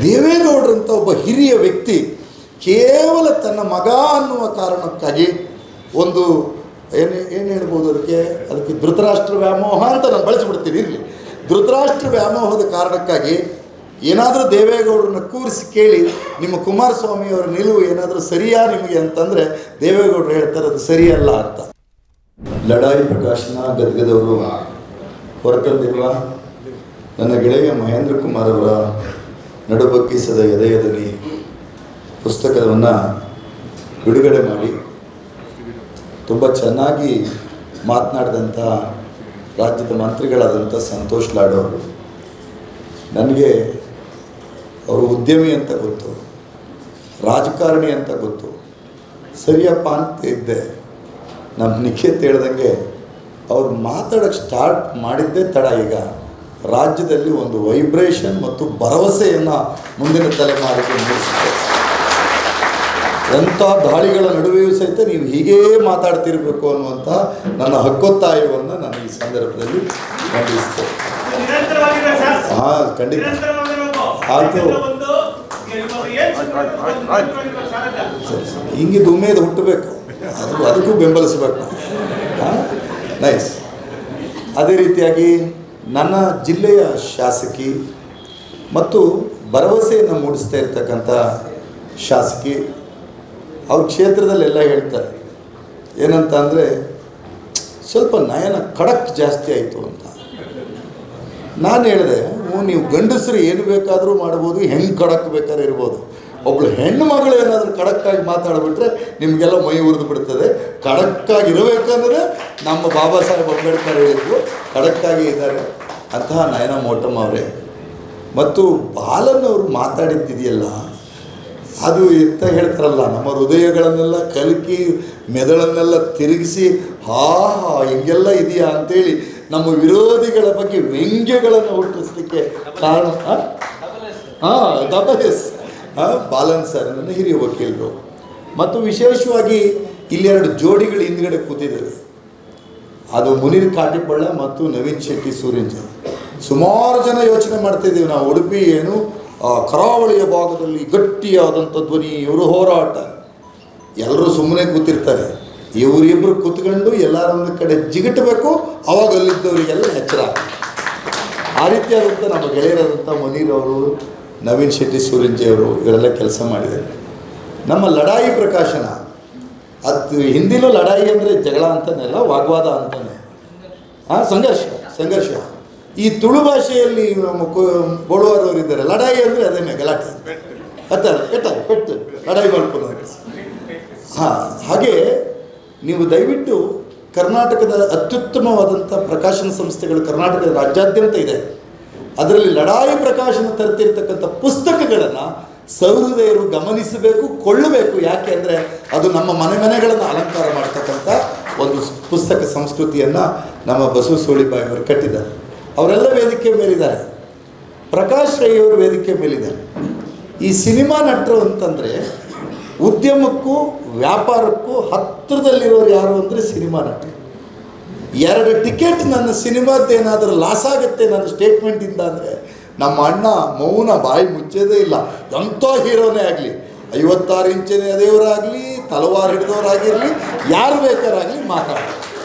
ದೇವೇಗೌಡರಂಥ ಒಬ್ಬ ಹಿರಿಯ ವ್ಯಕ್ತಿ ಕೇವಲ ತನ್ನ ಮಗ ಅನ್ನುವ ಕಾರಣಕ್ಕಾಗಿ ಒಂದು ಏನು ಏನು ಹೇಳ್ಬೋದು ಅದಕ್ಕೆ ಅದಕ್ಕೆ ಧೃತರಾಷ್ಟ್ರ ವ್ಯಾಮೋಹ ಅಂತ ನಾನು ಬಳಸಿಬಿಡ್ತೀನಿ ಇರಲಿ ಧೃತರಾಷ್ಟ್ರ ವ್ಯಾಮೋಹದ ಕಾರಣಕ್ಕಾಗಿ ಏನಾದರೂ ದೇವೇಗೌಡರನ್ನ ಕೂರಿಸಿ ಕೇಳಿ ನಿಮ್ಮ ಕುಮಾರಸ್ವಾಮಿಯವರ ನಿಲುವು ಏನಾದರೂ ಸರಿಯಾ ನಿಮಗೆ ಅಂತಂದರೆ ದೇವೇಗೌಡರು ಹೇಳ್ತಾರೆ ಅದು ಸರಿಯಲ್ಲ ಅಂತ ಲಡಾಯಿ ಪ್ರಕಾಶನ ಗದಗದವರು ಹೊರತಂದಿರುವ ನನ್ನ ಗೆಳೆಯ ಮಹೇಂದ್ರ ಕುಮಾರ್ ಅವರ ನಡುಬಗ್ಗಿಸದ ಎದೆಯದನಿ ಪುಸ್ತಕವನ್ನು ಬಿಡುಗಡೆ ಮಾಡಿ ತುಂಬ ಚೆನ್ನಾಗಿ ಮಾತನಾಡಿದಂಥ ರಾಜ್ಯದ ಮಂತ್ರಿಗಳಾದಂಥ ಸಂತೋಷ್ ಲಾಡ್ ಅವರು ನನಗೆ ಅವರು ಉದ್ಯಮಿ ಅಂತ ಗೊತ್ತು ರಾಜಕಾರಣಿ ಅಂತ ಗೊತ್ತು ಸರಿಯಪ್ಪ ಅಂತ ಇದ್ದೆ ನಮ್ಮ ನಿಖಿತ್ ಹೇಳ್ದಂಗೆ ಅವ್ರು ಮಾತಾಡೋಕ್ಕೆ ಸ್ಟಾರ್ಟ್ ಮಾಡಿದ್ದೇ ತಡ ಈಗ ರಾಜ್ಯದಲ್ಲಿ ಒಂದು ವೈಬ್ರೇಷನ್ ಮತ್ತು ಭರವಸೆಯನ್ನು ಮುಂದಿನ ತಲೆಮಾರಿಗೆ ಮೂಡಿಸಿದೆ ಎಂಥ ದಾಳಿಗಳ ನಡುವೆಯೂ ಸಹಿತ ನೀವು ಹೀಗೇ ಮಾತಾಡ್ತಿರ್ಬೇಕು ಅನ್ನುವಂಥ ನನ್ನ ಹಕ್ಕೊತ್ತಾಯವನ್ನು ನಾನು ಈ ಸಂದರ್ಭದಲ್ಲಿ ಖಂಡಿಸ್ತೇನೆ ನಿರಂತರವಾಗಿರ್ಬೇಕು ಸರ್. ಹಾಂ ಖಂಡಿತ ನಿರಂತರವಾಗಿರ್ಬೇಕು. ಆಯ್ತು. ಇದರಿಂದ ಒಂದು ಇವಾಗ ಏನ್ ನಿರಂತರವಾಗಿರ್ಬೇಕು ಸರ್ ಅಂತ. ಸರಿ ಸರಿ ಹಿಂಗಿದ್ದು ಉಮೇದು ಹುಟ್ಟಬೇಕು ಅದು ಅದಕ್ಕೂ ಬೆಂಬಲಿಸಬೇಕು ಹಾಂ ನೈಸ್ ಅದೇ ರೀತಿಯಾಗಿ ನನ್ನ ಜಿಲ್ಲೆಯ ಶಾಸಕಿ ಮತ್ತು ಭರವಸೆಯನ್ನು ಮೂಡಿಸ್ತಾ ಇರ್ತಕ್ಕಂಥ ಶಾಸಕಿ ಅವ್ರ ಕ್ಷೇತ್ರದಲ್ಲೆಲ್ಲ ಹೇಳ್ತಾರೆ ಏನಂತ ಅಂದರೆ ಸ್ವಲ್ಪ ನಯನ ಖಡಕ್ ಜಾಸ್ತಿ ಆಯಿತು ಅಂತ ನಾನು ಹೇಳಿದೆ ಹ್ಞೂ ನೀವು ಗಂಡಸರು ಏನು ಬೇಕಾದರೂ ಮಾಡ್ಬೋದು ಹೆಂಗೆ ಖಡಕ್ ಬೇಕಾದ್ರೆ ಇರ್ಬೋದು ಒಬ್ಳು ಹೆಣ್ಣು ಮಗಳು ಏನಾದರೂ ಖಡಕ್ಕಾಗಿ ಮಾತಾಡ್ಬಿಟ್ರೆ ನಿಮಗೆಲ್ಲ ಮೈ ಉರಿದು ಬಿಡ್ತದೆ ಖಡಕ್ಕಾಗಿ ಇರಬೇಕಂದ್ರೆ ನಮ್ಮ ಬಾಬಾ ಸಾಹೇಬ್ ಅಂಬೇಡ್ಕರ್ ಹೇಳಿದ್ರು ಖಡಕ್ಕಾಗಿ ಇದ್ದಾರೆ ಅಂತಹ ನಯನ ಮೋಟಮ್ ಅವರೇ ಮತ್ತು ಬಾಲನ್ ಅವರು ಮಾತಾಡಿದ್ದಿದೆಯಲ್ಲ ಅದು ಎಂತ ಹೇಳ್ತಾರಲ್ಲ ನಮ್ಮ ಹೃದಯಗಳನ್ನೆಲ್ಲ ಕಲಕಿ ಮೆದುಳನ್ನೆಲ್ಲ ತಿರುಗಿಸಿ ಹಾ ಹಾ ಹಿಂಗೆಲ್ಲ ಇದೆಯಾ ಅಂತೇಳಿ ನಮ್ಮ ವಿರೋಧಿಗಳ ಬಗ್ಗೆ ವ್ಯಂಗ್ಯಗಳನ್ನು ಹುಟ್ಟಿಸ್ಲಿಕ್ಕೆ ಕಾರಣ ಹಾಂ ಡಬಲ್ ಎಸ್ ಹಾಂ ಬಾಲನ್ ಸರ್ ನನ್ನ ಹಿರಿಯ ವಕೀಲರು ಮತ್ತು ವಿಶೇಷವಾಗಿ ಇಲ್ಲೆರಡು ಜೋಡಿಗಳು ಹಿಂದ್ಗಡೆ ಕೂತಿದ್ದೇವೆ ಅದು ಮುನೀರ್ ಕಾಟಿಪಳ್ಳ ಮತ್ತು ನವೀನ್ ಶೆಟ್ಟಿ ಸೂರ್ಯಂಜ ಸುಮಾರು ಜನ ಯೋಚನೆ ಮಾಡ್ತಿದ್ದೀವಿ ನಾವು ಉಡುಪಿ ಏನು ಆ, ಕರಾವಳಿಯ ಭಾಗದಲ್ಲಿ ಗಟ್ಟಿಯಾದಂಥ ಧ್ವನಿ ಇವರು ಹೋರಾಟ ಎಲ್ಲರೂ ಸುಮ್ಮನೆ ಕೂತಿರ್ತಾರೆ ಇವರಿಬ್ಬರು ಕೂತ್ಕೊಂಡು ಎಲ್ಲರೊಂದು ಕಡೆ ಜಿಗಟಬೇಕು ಅವಾಗ ಅಲ್ಲಿದ್ದವರಿಗೆಲ್ಲ ಎಚ್ಚರ ಆ ರೀತಿಯಾದಂಥ ನಮ್ಮ ಗೆಳೆಯರಾದಂಥ ಮುನೀರ್ ಅವರು ನವೀನ್ ಶೆಟ್ಟಿ ಸೂರ್ಯಂಜಿ ಅವರು ಇವರೆಲ್ಲ ಕೆಲಸ ಮಾಡಿದ್ದಾರೆ ನಮ್ಮ ಲಡಾಯಿ ಪ್ರಕಾಶನ ಅದು ಹಿಂದಿಲೂ ಲಡಾಯಿ ಅಂದರೆ ಜಗಳ ಅಂತಾನೆ ಅಲ್ಲ ವಾಗ್ವಾದ ಅಂತಾನೆ ಹಾಂ ಸಂಘರ್ಷ ಸಂಘರ್ಷ ಈ ತುಳು ಭಾಷೆಯಲ್ಲಿ ನಮ್ಮ ಬೋಳುವಾರವರು ಇದ್ದಾರೆ ಲಡಾಯಿ ಅಂದರೆ ಅದೇನೆ ಗಲಾಟೆ ಅತ್ತ ಪೆಟ್ಟ ಪೆಟ್ಟು ಲಡಾಯಿ ಮಾಡ್ಕೊಳ್ಳೋದು ಹಾಂ ಹಾಗೆ ನೀವು ದಯವಿಟ್ಟು ಕರ್ನಾಟಕದ ಅತ್ಯುತ್ತಮವಾದಂಥ ಪ್ರಕಾಶನ ಸಂಸ್ಥೆಗಳು ಕರ್ನಾಟಕದ ರಾಜ್ಯಾದ್ಯಂತ ಇದೆ ಅದರಲ್ಲಿ ಲಡಾಯಿ ಪ್ರಕಾಶನ ತರ್ತಿರ್ತಕ್ಕಂಥ ಪುಸ್ತಕಗಳನ್ನು ಸಹೃದಯರು ಗಮನಿಸಬೇಕು ಕೊಳ್ಳಬೇಕು ಯಾಕೆ ಅಂದರೆ ಅದು ನಮ್ಮ ಮನೆ ಮನೆಗಳನ್ನು ಅಲಂಕಾರ ಮಾಡ್ತಕ್ಕಂಥ ಒಂದು ಸ್- ಪುಸ್ತಕ ಸಂಸ್ಕೃತಿಯನ್ನು ನಮ್ಮ ಬಸವ ಸೋಳಿಬಾಯಿ ಅವರು ಕಟ್ಟಿದ್ದಾರೆ ಅವರೆಲ್ಲ ವೇದಿಕೆ ಮೇಲಿದ್ದಾರೆ ಪ್ರಕಾಶ್ ರೈ ಅವರು ವೇದಿಕೆ ಮೇಲಿದ್ದಾರೆ ಈ ಸಿನಿಮಾ ನಟರು ಅಂತಂದರೆ ಉದ್ಯಮಕ್ಕೂ ವ್ಯಾಪಾರಕ್ಕೂ ಹತ್ತಿರದಲ್ಲಿರೋರು ಯಾರು ಅಂದರೆ ಸಿನಿಮಾ ನಟರು ಎರಡು ಟಿಕೆಟ್ ನನ್ನ ಸಿನಿಮಾದ್ದೇನಾದರೂ ಲಾಸ್ ಆಗುತ್ತೆ ನನ್ನ ಸ್ಟೇಟ್ಮೆಂಟಿಂದ ಅಂದರೆ ನಮ್ಮ ಅಣ್ಣ ಮೌನ ಬಾಯಿ ಮುಚ್ಚೋದೇ ಇಲ್ಲ ಎಂಥ ಹೀರೋನೇ ಆಗಲಿ ಐವತ್ತಾರು ಇಂಚಿನ ದೇವರಾಗಲಿ ತಲವಾರು ಹಿಡಿದವರಾಗಿರಲಿ ಯಾರು ಬೇಕಾರಾಗಲಿ ಮಾತಾಡ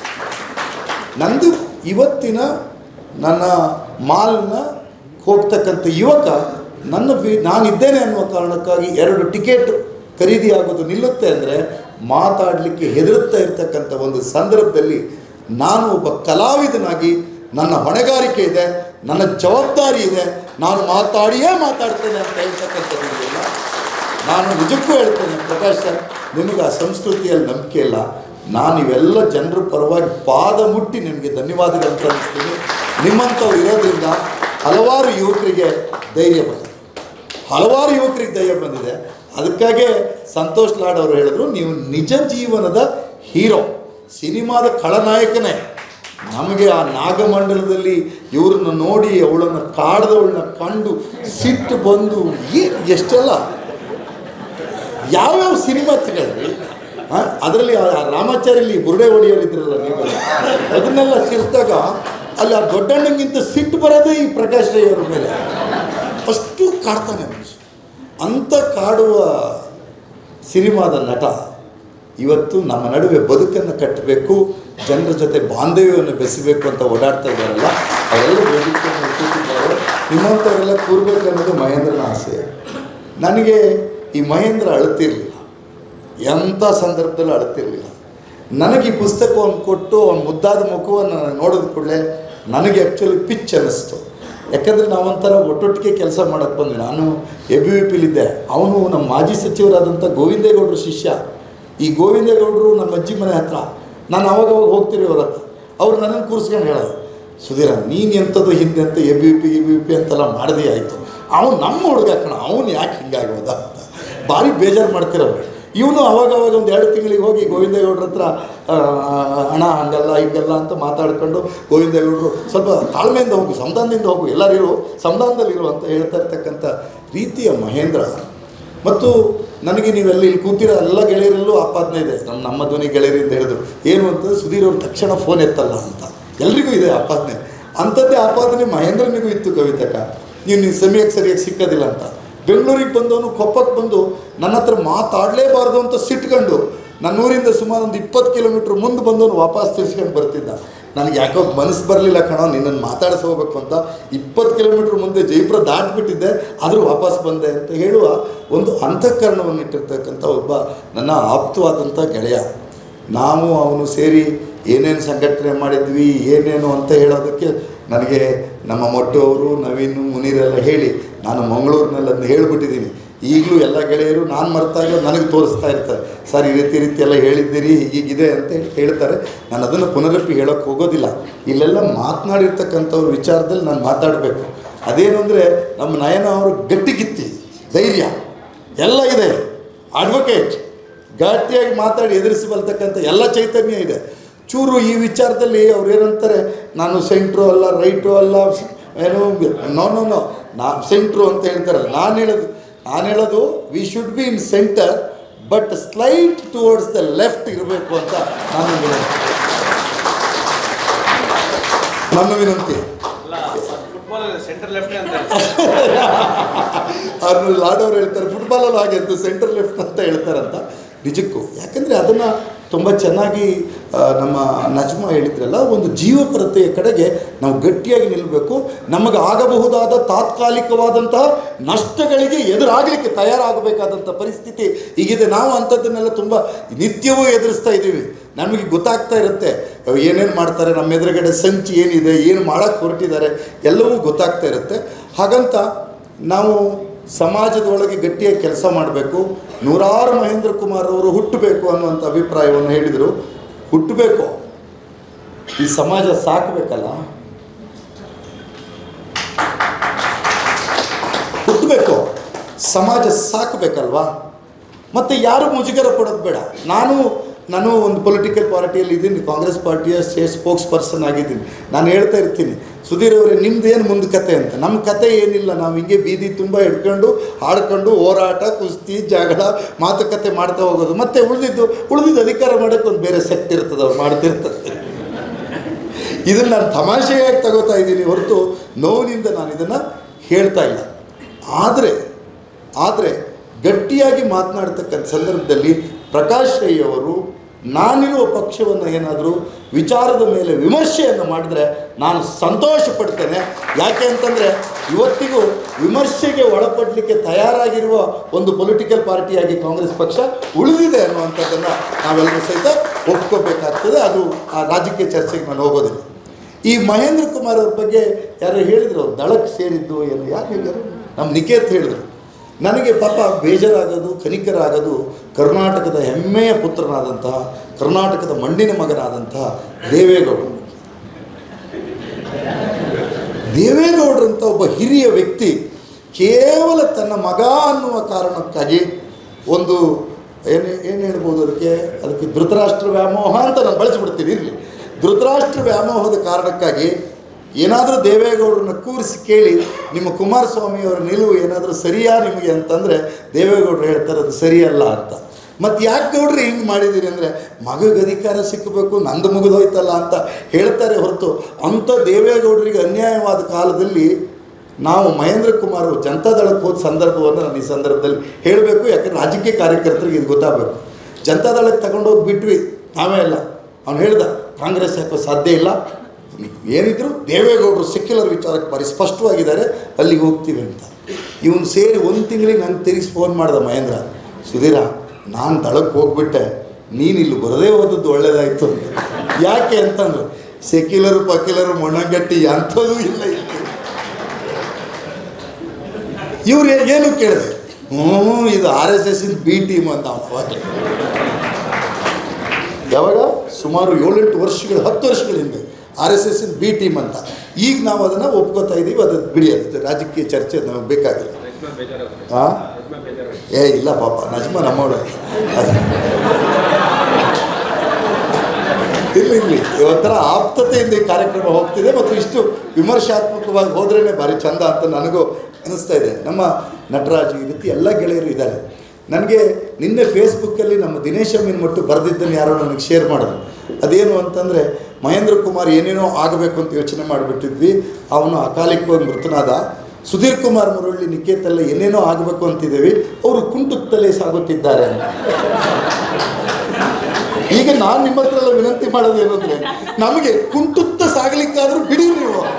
ನಂದು ಇವತ್ತಿನ ನನ್ನ ಮಾಲ್ನ ಹೋಗ್ತಕ್ಕಂಥ ಯುವಕ ನನ್ನ ಬಿ ನಾನಿದ್ದೇನೆ ಅನ್ನುವ ಕಾರಣಕ್ಕಾಗಿ ಎರಡು ಟಿಕೆಟ್ ಖರೀದಿ ಆಗೋದು ನಿಲ್ಲುತ್ತೆ ಅಂದರೆ ಮಾತಾಡಲಿಕ್ಕೆ ಹೆದರುತ್ತಾ ಇರ್ತಕ್ಕಂಥ ಒಂದು ಸಂದರ್ಭದಲ್ಲಿ ನಾನು ಒಬ್ಬ ಕಲಾವಿದನಾಗಿ ನನ್ನ ಹೊಣೆಗಾರಿಕೆ ಇದೆ ನನ್ನ ಜವಾಬ್ದಾರಿ ಇದೆ ನಾನು ಮಾತಾಡಿಯೇ ಮಾತಾಡ್ತೇನೆ ಅಂತ ಹೇಳ್ತಕ್ಕಂಥದ್ದು ಇದೆಯಲ್ಲ ನಾನು ನಿಜಕ್ಕೂ ಹೇಳ್ತೇನೆ ಪ್ರಕಾಶ್ ಸರ್ ನಿಮಗೆ ಆ ಸಂಸ್ಕೃತಿಯಲ್ಲಿ ನಂಬಿಕೆ ಇಲ್ಲ ನಾನು ಇವೆಲ್ಲ ಜನರ ಪರವಾಗಿ ಪಾದ ಮುಟ್ಟಿ ನಿಮಗೆ ಧನ್ಯವಾದಗಳು ಸಲ್ಲಿಸ್ತೀನಿ ನಿಮ್ಮಂಥವ್ರು ಇರೋದ್ರಿಂದ ಹಲವಾರು ಯುವಕರಿಗೆ ಧೈರ್ಯ ಬಂದಿದೆ ಹಲವಾರು ಯುವಕರಿಗೆ ಧೈರ್ಯ ಬಂದಿದೆ ಅದಕ್ಕಾಗೆ ಸಂತೋಷ್ ಲಾಡ್ ಅವರು ಹೇಳಿದ್ರು ನೀವು ನಿಜ ಜೀವನದ ಹೀರೋ ಸಿನಿಮಾದ ಖಳನಾಯಕನೇ ನಮಗೆ ಆ ನಾಗಮಂಡಲದಲ್ಲಿ ಇವ್ರನ್ನ ನೋಡಿ ಅವಳನ್ನು ಕಾಡ್ದವಳನ್ನ ಕಂಡು ಸಿಟ್ಟು ಬಂದು ಏ- ಎಷ್ಟೆಲ್ಲ ಯಾವ್ಯಾವ ಸಿನಿಮಾ ತಗೊಳ್ರಿ ಅದರಲ್ಲಿ ಆ ರಾಮಾಚಾರ್ಯಲ್ಲಿ ಬುರುಡೆ ಹೊಡಿಯೋರಿದ್ರಲ್ಲ ನೀವು ಅದನ್ನೆಲ್ಲ ಸಿರಿಸಿದಾಗ ಅಲ್ಲಿ ಆ ದೊಡ್ಡಣ್ಣಂಗಿಂತ ಸಿಟ್ಟು ಬರೋದೇ ಈ ಪ್ರಕಾಶ್ ರೈ ಅವ್ರ ಮೇಲೆ ಅಷ್ಟು ಕಾಡ್ತಾನೆ ಮನುಷ್ಯ ಅಂಥ ಕಾಡುವ ಸಿನಿಮಾದ ನಟ ಇವತ್ತು ನಮ್ಮ ನಡುವೆ ಬದುಕನ್ನು ಕಟ್ಟಬೇಕು ಜನರ ಜೊತೆ ಬಾಂಧವ್ಯವನ್ನು ಬೆಸಬೇಕು ಅಂತ ಓಡಾಡ್ತಾ ಇದ್ದಾರಲ್ಲ ಅವರೆಲ್ಲ ವೇದಿಕೆಯನ್ನು ಕೂತಿದ್ದಾರೆ ನಿಮ್ಮಂಥವರೆಲ್ಲ ಕೂರ್ಬೇಕು ಅನ್ನೋದು ಮಹೇಂದ್ರನ ಆಸೆ ನನಗೆ ಈ ಮಹೇಂದ್ರ ಅಳುತ್ತಿರಲಿಲ್ಲ ಎಂಥ ಸಂದರ್ಭದಲ್ಲೂ ಅಳುತ್ತಿರಲಿಲ್ಲ ನನಗೆ ಈ ಪುಸ್ತಕವನ್ನು ಕೊಟ್ಟು ಅವನ ಮುದ್ದಾದ ಮುಖವನ್ನು ನೋಡಿದ ಕೂಡಲೇ ನನಗೆ ಆ್ಯಕ್ಚುಲಿ ಪಿಚ್ ಅನ್ನಿಸ್ತು ಯಾಕಂದರೆ ನಾವೊಂಥರ ಒಟ್ಟೊಟ್ಟಿಗೆ ಕೆಲಸ ಮಾಡೋಕ್ಕೆ ಬಂದ್ವಿ ನಾನು ಎ ಬಿ ವಿ ಪಿಲಿದ್ದೆ ಅವನು ನಮ್ಮ ಮಾಜಿ ಸಚಿವರಾದಂಥ ಗೋವಿಂದೇಗೌಡರು ಶಿಷ್ಯ ಈ ಗೋವಿಂದೇಗೌಡರು ನಮ್ಮ ಅಜ್ಜಿ ಮನೆ ಹತ್ರ ನಾನು ಅವಾಗ ಅವಾಗ ಹೋಗ್ತೀವಿ ಅವ್ರ ಹತ್ರ ಅವ್ರು ನನ್ನನ್ನು ಕೂರಿಸ್ಕೊಂಡು ಹೇಳೋದು ಸುಧೀರ ನೀನು ಎಂಥದ್ದು ಹಿಂದೆ ಅಂತ A B P A B P ಅಂತೆಲ್ಲ ಮಾಡದೇ ಆಯಿತು ಅವನು ನಮ್ಮ ಹುಡುಗ ಕಣ ಅವನು ಯಾಕೆ ಹಿಂಗಾಗೋದ ಅಂತ ಭಾರಿ ಬೇಜಾರು ಮಾಡ್ತಿರೋರು ಇವನು ಅವಾಗ ಅವಾಗ ಒಂದು ಎರಡು ತಿಂಗಳಿಗೆ ಹೋಗಿ ಗೋವಿಂದೇಗೌಡ್ರ ಹತ್ರ ಆ, ಅಣ್ಣ ಹಂಗಲ್ಲ ಹಿಂಗಲ್ಲ ಅಂತ ಮಾತಾಡ್ಕೊಂಡು ಗೋವಿಂದೇಗೌಡರು ಸ್ವಲ್ಪ ತಾಳ್ಮೆಯಿಂದ ಹೋಗು ಸಂಧಾನದಿಂದ ಹೋಗು ಎಲ್ಲರಿರು ಸಂಧಾನದಲ್ಲಿರು ಅಂತ ಹೇಳ್ತಾ ಇರ್ತಕ್ಕಂಥ ರೀತಿಯ ಮಹೇಂದ್ರ ಮತ್ತು ನನಗೆ ನೀವೆಲ್ಲ ಇಲ್ಲಿ ಕೂತಿರೋ ಎಲ್ಲ ಗೆಳೆಯರಲ್ಲೂ ಆಪಾದನೆ ಇದೆ ನಮ್ಮ ನಮ್ಮ ಧ್ವನಿ ಗೆಳೆಯರಿಂದ ಹೇಳಿದ್ರು ಏನು ಅಂತಂದ್ರೆ ಸುಧೀರ್ ಅವ್ರು ತಕ್ಷಣ ಫೋನ್ ಎತ್ತಲ್ಲ ಅಂತ ಎಲ್ರಿಗೂ ಇದೆ ಆಪಾದನೆ ಅಂಥದ್ದೇ ಆಪಾದನೆ ಮಹೇಂದ್ರನಿಗೂ ಇತ್ತು ಕವಿತಕ ನೀವು ನೀವು ಸಮಯಕ್ಕೆ ಸರಿಯಾಗಿ ಸಿಕ್ಕೋದಿಲ್ಲ ಅಂತ ಬೆಂಗಳೂರಿಗೆ ಬಂದವನು ಕೊಪ್ಪಕ್ಕೆ ಬಂದು ನನ್ನ ಹತ್ರ ಮಾತಾಡಲೇಬಾರ್ದು ಅಂತ ಸಿಟ್ಕೊಂಡು ನನ್ನೂರಿಂದ ಸುಮಾರು ಒಂದು ಇಪ್ಪತ್ತು ಕಿಲೋಮೀಟ್ರ್ ಮುಂದೆ ಬಂದವನು ವಾಪಸ್ ತಿರ್ಸ್ಕೊಂಡು ಬರ್ತಿದ್ದ ನನಗೆ ಯಾಕೋ ಮನಸ್ಸು ಬರಲಿಲ್ಲ ಕಣೋ ನಿನ್ನನ್ನು ಮಾತಾಡಿಸಿ ಹೋಗ್ಬೇಕು ಅಂತ ಇಪ್ಪತ್ತು ಕಿಲೋಮೀಟ್ರ್ ಮುಂದೆ ಜೈಪುರ ದಾಟ್ಬಿಟ್ಟಿದ್ದೆ ಆದರೂ ವಾಪಸ್ ಬಂದೆ ಅಂತ ಹೇಳುವ ಒಂದು ಅಂತಃಕರಣವನ್ನು ಇಟ್ಟಿರ್ತಕ್ಕಂಥ ಒಬ್ಬ ನನ್ನ ಆಪ್ತವಾದಂಥ ಗೆಳೆಯ ನಾವು ಅವನು ಸೇರಿ ಏನೇನು ಸಂಘಟನೆ ಮಾಡಿದ್ವಿ ಏನೇನು ಅಂತ ಹೇಳೋದಕ್ಕೆ ನನಗೆ ನಮ್ಮ ಮೊಟ್ಟು ಅವರು ನವೀನ್ ಮುನೀರೆಲ್ಲ ಹೇಳಿ ನಾನು ಮಂಗಳೂರಿನಲ್ಲಿ ಅದನ್ನ ಹೇಳ್ಬಿಟ್ಟಿದ್ದೀನಿ ಈಗಲೂ ಎಲ್ಲ ಗೆಳೆಯರು ನಾನು ಮರೆತಾಗ ನನಗೆ ತೋರಿಸ್ತಾ ಇರ್ತಾರೆ ಸರ್ ಈ ರೀತಿ ಈ ರೀತಿ ಎಲ್ಲ ಹೇಳಿದ್ದೀರಿ ಹೀಗಿದೆ ಅಂತ ಹೇಳಿ ಹೇಳ್ತಾರೆ ನಾನು ಅದನ್ನು ಪುನರಪಿ ಹೇಳೋಕ್ಕೆ ಹೋಗೋದಿಲ್ಲ ಇಲ್ಲೆಲ್ಲ ಮಾತನಾಡಿರ್ತಕ್ಕಂಥವ್ರ ವಿಚಾರದಲ್ಲಿ ನಾನು ಮಾತಾಡಬೇಕು ಅದೇನು ಅಂದರೆ ನಮ್ಮ ನಯನ ಅವರು ಗಟ್ಟಿಗಿತ್ತಿ ಧೈರ್ಯ ಎಲ್ಲ ಇದೆ ಅಡ್ವೊಕೇಟ್ ಗಟ್ಟಿಯಾಗಿ ಮಾತಾಡಿ ಎದುರಿಸಬಲ್ತಕ್ಕಂಥ ಎಲ್ಲ ಚೈತನ್ಯ ಇದೆ ಚೂರು ಈ ವಿಚಾರದಲ್ಲಿ ಅವ್ರು ಏನಂತಾರೆ ನಾನು ಸೆಂಟ್ರು ಅಲ್ಲ ರೈಟು ಅಲ್ಲ ಏನು ನೋ ನೋ ನೋ ನಾ ಸೆಂಟ್ರು ಅಂತ ಹೇಳ್ತಾರೆ ನಾನು ಹೇಳೋದು ನಾನು ಹೇಳೋದು we should be in centre but slight towards the left ಇರಬೇಕು ಅಂತ ನಾನು ವಿನಂತಿ ನನ್ನ ವಿನಂತಿ ಅಲ್ಲ ಫುಟ್ಬಾಲ್ ಸೆಂಟರ್ ಲೆಫ್ಟ್ ಅಂತ ಅವ್ರನ್ನ ಲಾಡೋರು ಹೇಳ್ತಾರೆ ಫುಟ್ಬಾಲಲ್ಲಿ ಹಾಗೆ ಅಂತ ಸೆಂಟರ್ ಲೆಫ್ಟ್ ಅಂತ ಹೇಳ್ತಾರಂತ ನಿಜಕ್ಕೂ ಯಾಕಂದರೆ ಅದನ್ನು ತುಂಬ ಚೆನ್ನಾಗಿ ಆ, ನಮ್ಮ ನಜ್ಮಾ ಹೇಳಿದ್ರಲ್ಲ ಒಂದು ಜೀವಪರತೆಯ ಕಡೆಗೆ ನಾವು ಗಟ್ಟಿಯಾಗಿ ನಿಲ್ಲಬೇಕು ನಮಗೆ ಆಗಬಹುದಾದ ತಾತ್ಕಾಲಿಕವಾದಂತಹ ನಷ್ಟಗಳಿಗೆ ಎದುರಾಗಲಿಕ್ಕೆ ತಯಾರಾಗಬೇಕಾದಂಥ ಪರಿಸ್ಥಿತಿ ಈಗಿದೆ ನಾವು ಅಂಥದ್ದನ್ನೆಲ್ಲ ತುಂಬ ನಿತ್ಯವೂ ಎದುರಿಸ್ತಾ ಇದ್ದೀವಿ ನಮಗೆ ಗೊತ್ತಾಗ್ತಾ ಇರುತ್ತೆ ಏನೇನು ಮಾಡ್ತಾರೆ ನಮ್ಮ ಎದುರುಗಡೆ ಸಂಚಿ ಏನಿದೆ ಏನು ಮಾಡೋಕ್ಕೆ ಹೊರಟಿದ್ದಾರೆ ಎಲ್ಲವೂ ಗೊತ್ತಾಗ್ತಾ ಇರುತ್ತೆ ಹಾಗಂತ ನಾವು ಸಮಾಜದೊಳಗೆ ಗಟ್ಟಿಯಾಗಿ ಕೆಲಸ ಮಾಡಬೇಕು ನೂರಾರು ಮಹೇಂದ್ರ ಕುಮಾರ್ ಅವರು ಹುಟ್ಟಬೇಕು ಅನ್ನುವಂಥ ಅಭಿಪ್ರಾಯವನ್ನು ಹೇಳಿದರು ಹುಟ್ಟಬೇಕು ಈ ಸಮಾಜ ಸಾಕಬೇಕಲ್ಲ ಹುಟ್ಟಬೇಕು ಸಮಾಜ ಸಾಕಬೇಕಲ್ವಾ ಮತ್ತು ಯಾರು ಮುಜುಗರ ಪಡೋದು ಬೇಡ ನಾನು ನಾನು ಒಂದು ಪೊಲಿಟಿಕಲ್ ಪಾರ್ಟಿಯಲ್ಲಿ ಇದ್ದೀನಿ ಕಾಂಗ್ರೆಸ್ ಪಾರ್ಟಿಯ ಸ್ಟೇಟ್ ಸ್ಪೋಕ್ಸ್ ಪರ್ಸನ್ ಆಗಿದ್ದೀನಿ ನಾನು ಹೇಳ್ತಾ ಇರ್ತೀನಿ ಸುಧೀರ್ ಅವರೇ ನಿಮ್ದು ಏನು ಮುಂದೆ ಕತೆ ಅಂತ ನಮ್ಮ ಕತೆ ಏನಿಲ್ಲ ನಾವು ಹಿಂಗೆ ಬೀದಿ ತುಂಬ ಹಿಡ್ಕೊಂಡು ಹಾಡ್ಕೊಂಡು ಹೋರಾಟ ಕುಸ್ತಿ ಜಗಳ ಮಾತುಕತೆ ಮಾಡ್ತಾ ಹೋಗೋದು ಮತ್ತೆ ಉಳಿದಿದ್ದು ಉಳಿದಿದ್ದು ಅಧಿಕಾರ ಮಾಡೋಕ್ಕೆ ಒಂದು ಬೇರೆ ಸೆಕ್ಟ್ ಇರ್ತದೆ ಅವ್ರು ಮಾಡ್ತಿರ್ತಾರೆ ಇದನ್ನು ನಾನು ತಮಾಷೆಯಾಗಿ ತಗೋತಾ ಇದ್ದೀನಿ ಹೊರತು ನೋವಿನಿಂದ ನಾನು ಇದನ್ನು ಹೇಳ್ತಾ ಇಲ್ಲ ಆದರೆ ಆದರೆ ಗಟ್ಟಿಯಾಗಿ ಮಾತನಾಡ್ತಕ್ಕಂಥ ಸಂದರ್ಭದಲ್ಲಿ ಪ್ರಕಾಶ್ ರೈ ಅವರು ನಾನಿರುವ ಪಕ್ಷವನ್ನು ಏನಾದರೂ ವಿಚಾರದ ಮೇಲೆ ವಿಮರ್ಶೆಯನ್ನು ಮಾಡಿದರೆ ನಾನು ಸಂತೋಷ ಪಡ್ತೇನೆ ಯಾಕೆ ಅಂತಂದರೆ ಇವತ್ತಿಗೂ ವಿಮರ್ಶೆಗೆ ಒಳಪಡಲಿಕ್ಕೆ ತಯಾರಾಗಿರುವ ಒಂದು ಪೊಲಿಟಿಕಲ್ ಪಾರ್ಟಿಯಾಗಿ ಕಾಂಗ್ರೆಸ್ ಪಕ್ಷ ಉಳಿದಿದೆ ಅನ್ನುವಂಥದ್ದನ್ನು ನಾವೆಲ್ಲರೂ ಸಹಿತ ಒಪ್ಕೋಬೇಕಾಗ್ತದೆ ಅದು ಆ ರಾಜಕೀಯ ಚರ್ಚೆಗೆ ನಾನು ಹೋಗೋದಿಲ್ಲ ಈ ಮಹೇಂದ್ರ ಕುಮಾರ್ ಅವ್ರ ಬಗ್ಗೆ ಯಾರೋ ಹೇಳಿದ್ರು ಅವ್ರು ದಳಕ್ಕೆ ಸೇರಿದ್ದು ಏನು ಯಾರು ಹೇಳಿದರು ನಮ್ಮ ನಿಕೇತ್ ಹೇಳಿದರು ನನಗೆ ಪಾಪ ಬೇಜಾರಾಗೋದು ಕನಿಕರಾಗೋದು ಕರ್ನಾಟಕದ ಹೆಮ್ಮೆಯ ಪುತ್ರನಾದಂತಹ ಕರ್ನಾಟಕದ ಮಣ್ಣಿನ ಮಗನಾದಂತಹ ದೇವೇಗೌಡರು ದೇವೇಗೌಡರಂಥ ಒಬ್ಬ ಹಿರಿಯ ವ್ಯಕ್ತಿ ಕೇವಲ ತನ್ನ ಮಗ ಅನ್ನುವ ಕಾರಣಕ್ಕಾಗಿ ಒಂದು ಏನು ಏನು ಹೇಳ್ಬೋದು ಅದಕ್ಕೆ ಅದಕ್ಕೆ ಧೃತರಾಷ್ಟ್ರ ವ್ಯಾಮೋಹ ಅಂತ ನಾನು ಬಳಸಿಬಿಡ್ತೀನಿ ಇರಲಿ ಧೃತರಾಷ್ಟ್ರ ವ್ಯಾಮೋಹದ ಕಾರಣಕ್ಕಾಗಿ ಏನಾದರೂ ದೇವೇಗೌಡರನ್ನ ಕೂರಿಸಿ ಕೇಳಿ ನಿಮ್ಮ ಕುಮಾರಸ್ವಾಮಿಯವರ ನಿಲುವು ಏನಾದರೂ ಸರಿಯಾ ನಿಮಗೆ ಅಂತಂದರೆ ದೇವೇಗೌಡರು ಹೇಳ್ತಾರೆ ಅದು ಸರಿಯಲ್ಲ ಅಂತ ಮತ್ತು ಯಾಕೆ ಗೌಡ್ರಿ ಹಿಂಗೆ ಮಾಡಿದ್ದೀರಿ ಅಂದರೆ ಮಗಗೆ ಅಧಿಕಾರ ಸಿಕ್ಕಬೇಕು ನಂದು ಮುಗಿದೋಯ್ತಲ್ಲ ಅಂತ ಹೇಳ್ತಾರೆ ಹೊರತು ಅಂಥ ದೇವೇಗೌಡರಿಗೆ ಅನ್ಯಾಯವಾದ ಕಾಲದಲ್ಲಿ ನಾವು ಮಹೇಂದ್ರ ಕುಮಾರ್ ಜನತಾದಳಕ್ಕೆ ಹೋದ ಸಂದರ್ಭವನ್ನು ನಾನು ಈ ಸಂದರ್ಭದಲ್ಲಿ ಹೇಳಬೇಕು ಯಾಕಂದ್ರೆ ರಾಜಕೀಯ ಕಾರ್ಯಕರ್ತರಿಗೆ ಇದು ಗೊತ್ತಾಗಬೇಕು ಜನತಾದಳಕ್ಕೆ ತಗೊಂಡೋಗಿ ಬಿಟ್ವಿ ನಾವೇ ಅಲ್ಲ ಅವ್ನು ಹೇಳ್ದ ಕಾಂಗ್ರೆಸ್ ಹಾಕೋ ಸಾಧ್ಯ ಇಲ್ಲ ಏನಿದ್ರು ದೇವೇಗೌಡರು ಸೆಕ್ಯುಲರ್ ವಿಚಾರಕ್ಕೆ ಭಾರಿ ಸ್ಪಷ್ಟವಾಗಿದ್ದಾರೆ ಅಲ್ಲಿಗೆ ಹೋಗ್ತೀವಿ ಅಂತ ಇವನು ಸೇರಿ ಒಂದು ತಿಂಗಳಿಗೆ ನಂಗೆ ತಿರುಗಿಸಿ ಫೋನ್ ಮಾಡ್ದ ಮಹೇಂದ್ರ ಸುಧೀರ ನಾನು ದಳಕ್ಕೆ ಹೋಗ್ಬಿಟ್ಟೆ ನೀನು ಇಲ್ಲಿ ಬರದೇ ಹೋದದ್ದು ಒಳ್ಳೇದಾಯಿತು ಅಂತ ಯಾಕೆ ಅಂತಂದ್ರು ಸೆಕ್ಯುಲರ್ ಪಕ್ಯುಲರ್ ಮೊಣಗಟ್ಟಿ ಅಂಥದ್ದು ಇಲ್ಲ ಇಲ್ಲಿ ಇವ್ರು ಏನು ಕೇಳಿದೆ ಹ್ಞೂ ಇದು R S S B team ಅಂತ ಅವ್ನು ಅವಾಗಲೇ ಯಾವಾಗ ಸುಮಾರು ಏಳೆಂಟು ವರ್ಷಗಳು ಹತ್ತು ವರ್ಷಗಳ ಹಿಂದೆ R S S B team ಅಂತ ಈಗ ನಾವು ಅದನ್ನು ಒಪ್ಕೋತಾ ಇದ್ದೀವಿ ಅದು ಬಿಡಿ ಅದು ರಾಜಕೀಯ ಚರ್ಚೆ ನಮಗೆ ಬೇಕಾಗಿಲ್ಲ ಹಾಂ ಏ ಇಲ್ಲ ಪಾಪ ನಜ್ಮ ನಮ್ಮವಳು ಅದು ಇಲ್ಲ ಇಲ್ಲಿ ಒಂಥರ ಆಪ್ತತೆಯಿಂದ ಈ ಕಾರ್ಯಕ್ರಮ ಹೋಗ್ತಿದೆ ಮತ್ತು ಇಷ್ಟು ವಿಮರ್ಶಾತ್ಮಕವಾಗಿ ಹೋದ್ರೇ ಭಾರಿ ಚಂದ ಅಂತ ನನಗೂ ಅನಿಸ್ತಾ ಇದೆ ನಮ್ಮ ನಟರಾಜ್ ಈ ರೀತಿ ಎಲ್ಲ ಗೆಳೆಯರು ಇದ್ದಾರೆ ನನಗೆ ನಿನ್ನೆ ಫೇಸ್ಬುಕ್ಕಲ್ಲಿ ನಮ್ಮ ದಿನೇಶ್ ಅಮೀನ್ ಮಟ್ಟು ಬರೆದಿದ್ದನ್ನು ಯಾರೋ ನನಗೆ ಶೇರ್ ಮಾಡಿದ್ರು ಅದೇನು ಅಂತಂದರೆ ಮಹೇಂದ್ರ ಕುಮಾರ್ ಏನೇನೋ ಆಗಬೇಕು ಅಂತ ಯೋಚನೆ ಮಾಡಿಬಿಟ್ಟಿದ್ವಿ ಅವನು ಅಕಾಲಿಕವಾಗಿ ಮೃತನಾದ ಸುಧೀರ್ ಕುಮಾರ್ ಮುರಳಿ ನಿಕೇತೆಲ್ಲ ಏನೇನೋ ಆಗಬೇಕು ಅಂತಿದ್ದೀವಿ ಅವರು ಕುಂಟುತ್ತಲೇ ಸಾಗುತ್ತಿದ್ದಾರೆ ಅಂತ ಈಗ ನಾನು ನಿಮ್ಮ ಹತ್ರ ಎಲ್ಲ ವಿನಂತಿ ಮಾಡೋದು ಏನಂದ್ರೆ ನಮಗೆ ಕುಂಟುತ್ತ ಸಾಗಲಿಕ್ಕಾದ್ರೂ ಬಿಡಿ ನೀವು ಅಂತ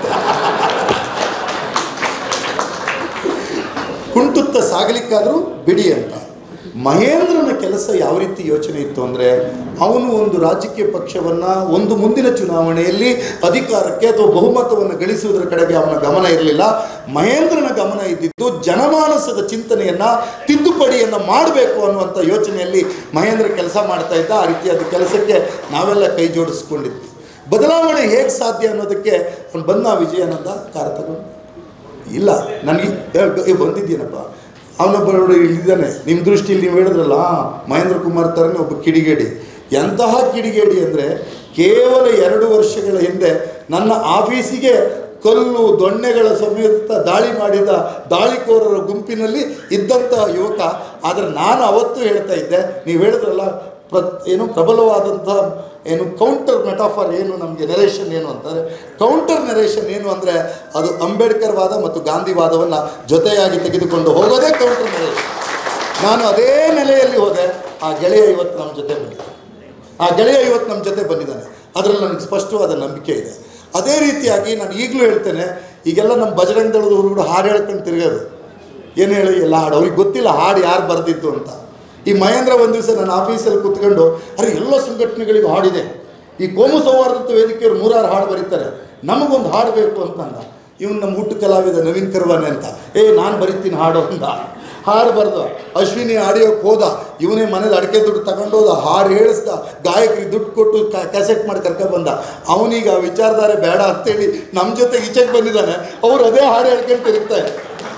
ಕುಂಟುತ್ತ ಸಾಗಲಿಕ್ಕಾದ್ರೂ ಬಿಡಿ ಅಂತ ಮಹೇಂದ್ರನ ಕೆಲಸ ಯಾವ ರೀತಿ ಯೋಚನೆ ಇತ್ತು ಅಂದರೆ ಅವನು ಒಂದು ರಾಜಕೀಯ ಪಕ್ಷವನ್ನು ಒಂದು ಮುಂದಿನ ಚುನಾವಣೆಯಲ್ಲಿ ಅಧಿಕಾರಕ್ಕೆ ಅಥವಾ ಬಹುಮತವನ್ನು ಗಳಿಸುವುದರ ಕಡೆಗೆ ಅವನ ಗಮನ ಇರಲಿಲ್ಲ ಮಹೇಂದ್ರನ ಗಮನ ಇದ್ದಿದ್ದು ಜನಮಾನಸದ ಚಿಂತನೆಯನ್ನು ತಿದ್ದುಪಡಿಯನ್ನು ಮಾಡಬೇಕು ಅನ್ನುವಂಥ ಯೋಚನೆಯಲ್ಲಿ ಮಹೇಂದ್ರ ಕೆಲಸ ಮಾಡ್ತಾ ಇದ್ದ ಆ ರೀತಿಯಾದ ಕೆಲಸಕ್ಕೆ ನಾವೆಲ್ಲ ಕೈ ಜೋಡಿಸ್ಕೊಂಡಿದ್ವಿ ಬದಲಾವಣೆ ಹೇಗೆ ಸಾಧ್ಯ ಅನ್ನೋದಕ್ಕೆ ಅವ್ನು ಬಂದ ವಿಜಯಾನಂದ ಕಾರ್ ತಗೊಂಡು ಇಲ್ಲ ನನಗೆ ಏ, ಬಂದಿದ್ದೀನಪ್ಪ ಅವನೊಬ್ಬ ನೋಡಿ ಇಲ್ಲಿದ್ದಾನೆ ನಿಮ್ಮ ದೃಷ್ಟಿಯಲ್ಲಿ ನೀವು ಹೇಳಿದ್ರಲ್ಲ ಮಹೇಂದ್ರ ಕುಮಾರ್ ಥರನೇ ಒಬ್ಬ ಕಿಡಿಗೇಡಿ ಎಂತಹ ಕಿಡಿಗೇಡಿ ಅಂದರೆ ಕೇವಲ ಎರಡು ವರ್ಷಗಳ ಹಿಂದೆ ನನ್ನ ಆಫೀಸಿಗೆ ಕಲ್ಲು ದೊಣ್ಣೆಗಳ ಸಮೇತ ದಾಳಿ ಮಾಡಿದ ದಾಳಿಕೋರರ ಗುಂಪಿನಲ್ಲಿ ಇದ್ದಂಥ ಯುವಕ ಆದರೆ ನಾನು ಅವತ್ತು ಹೇಳ್ತಾ ಇದ್ದೆ ನೀವು ಹೇಳಿದ್ರಲ್ಲ ಪ್ರ ಏನು ಪ್ರಬಲವಾದಂಥ ಏನು ಕೌಂಟರ್ ಮೆಟಾಫರ್ ಏನು ನಮಗೆ ನೆರೇಷನ್ ಏನು ಅಂತಂದರೆ ಕೌಂಟರ್ ನೆರೇಷನ್ ಏನು ಅಂದರೆ ಅದು ಅಂಬೇಡ್ಕರ್ ವಾದ ಮತ್ತು ಗಾಂಧಿ ವಾದವನ್ನು ಜೊತೆಯಾಗಿ ತೆಗೆದುಕೊಂಡು ಹೋಗೋದೇ ಕೌಂಟರ್ ನೆರೇಷನ್ ನಾನು ಅದೇ ನೆಲೆಯಲ್ಲಿ ಹೋದೆ ಆ ಗೆಳೆಯ ಇವತ್ತು ನಮ್ಮ ಜೊತೆ ಬಂದಿದ್ದಾನೆ ಆ ಗೆಳೆಯ ಇವತ್ತು ನಮ್ಮ ಜೊತೆ ಬಂದಿದ್ದಾನೆ ಅದರಲ್ಲಿ ನನಗೆ ಸ್ಪಷ್ಟವಾದ ನಂಬಿಕೆ ಇದೆ ಅದೇ ರೀತಿಯಾಗಿ ನಾನು ಈಗಲೂ ಹೇಳ್ತೇನೆ ಈಗೆಲ್ಲ ನಮ್ಮ ಬಜರಂಗ ದಳದವರು ಕೂಡ ಹಾಡು ಹೇಳ್ಕೊಂಡು ತಿರುಗೋದು ಏನು ಹೇಳಿ ಎಲ್ಲ ಹಾಡು ಅವ್ರಿಗೆ ಗೊತ್ತಿಲ್ಲ ಹಾಡು ಯಾರು ಬರೆದಿದ್ದು ಅಂತ ಈ ಮಹೇಂದ್ರ ಒಂದು ದಿವಸ ನನ್ನ ಆಫೀಸಲ್ಲಿ ಕೂತ್ಕೊಂಡು ಅರೆ ಎಲ್ಲ ಸಂಘಟನೆಗಳಿಗೂ ಹಾಡಿದೆ ಈ ಕೋಮು ಸೌಹಾರ್ದತೆ ವೇದಿಕೆಯವರು ನೂರಾರು ಹಾಡು ಬರೀತಾರೆ ನಮಗೊಂದು ಹಾಡು ಬೇಕು ಅಂತ ಅಂದ ಇವನು ನಮ್ಮ ಹುಟ್ಟು ಕಲಾವಿದ ನವೀನ್ ಕರ್ವಾನೆ ಅಂತ ಏ ನಾನು ಬರಿತೀನಿ ಹಾಡು ಅಂದ ಹಾಡು ಬರ್ದ ಅಶ್ವಿನಿ ಆಡಿಯೋಕ್ಕೆ ಹೋದ ಇವನೇ ಮನೇಲಿ ಅಡಿಕೆ ದುಡ್ಡು ತಗೊಂಡೋದ ಹಾಡು ಹೇಳಿಸ್ದ ಗಾಯಕರಿಗೆ ದುಡ್ಡು ಕೊಟ್ಟು ಕ್ಯಾಸೆಟ್ ಮಾಡಿ ಕರ್ಕೊಂಡು ಬಂದ ಅವನೀಗ ಆ ವಿಚಾರಧಾರೆ ಬೇಡ ಅಂತೇಳಿ ನಮ್ಮ ಜೊತೆ ಈಚೆಗೆ ಬಂದಿದ್ದಾನೆ ಅವ್ರು ಅದೇ ಹಾಡು ಹೇಳ್ಕೊಂಡು ತಿರುಗ್ತಾರೆ